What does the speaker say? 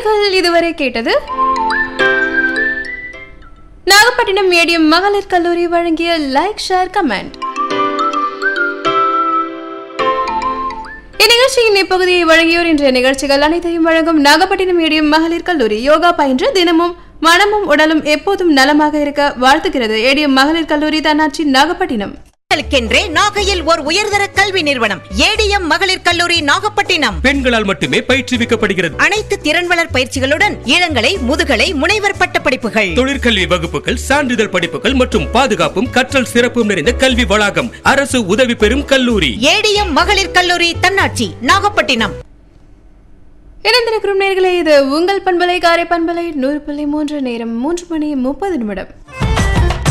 நேர்கள் இதுவரை கேட்டது நாகப்பட்டினம் ஏடிஎம் மகளிர் கல்லூரி வழங்கிய லைக் ஷேர் கமெண்ட் இந்நிகழ்ச்சியின் இப்பகுதியை வழங்கியோர் இன்றைய நிகழ்ச்சிகள் அனைத்தையும் வழங்கும் நாகப்பட்டினம் ஏடிஎம் மகளிர் கல்லூரி யோகா பயின்று தினமும் மனமும் உடலும் எப்போதும் நலமாக இருக்க வாழ்த்துகிறது ஏடிஎம் மகளிர் கல்லூரி தன்னாட்சி நாகப்பட்டினம் பெண்களுக்கென்றே நாகையில் ஓர் உயர்தர கல்வி நிறுவனம் ஏடிஎம் மகளிர் கல்லூரி நாகப்பட்டினம் பெண்களால் மட்டுமே பயிற்றுவிக்கப்படுகிறது அனைத்து திறன் வளர் பயிற்சிகளுடன் இளங்கலை முதுகலை முனைவர் பட்ட படிப்புகள் தொழிற்கல்வி வகுப்புகள் சான்றிதழ் படிப்புகள் மற்றும் பாதுகாப்பும் கற்றல் சிறப்பும் நிறைந்த கல்வி வளாகம் அரசு உதவி பெறும் கல்லூரி ஏடிஎம் மகளிர் கல்லூரி தன்னாட்சி நாகப்பட்டினம் இணைந்திருக்கும் நேர்களே இது உங்கள் பண்பலை காரை பண்பலை நூறு புள்ளி மூன்று நேரம் மூன்று மணி முப்பது நிமிடம்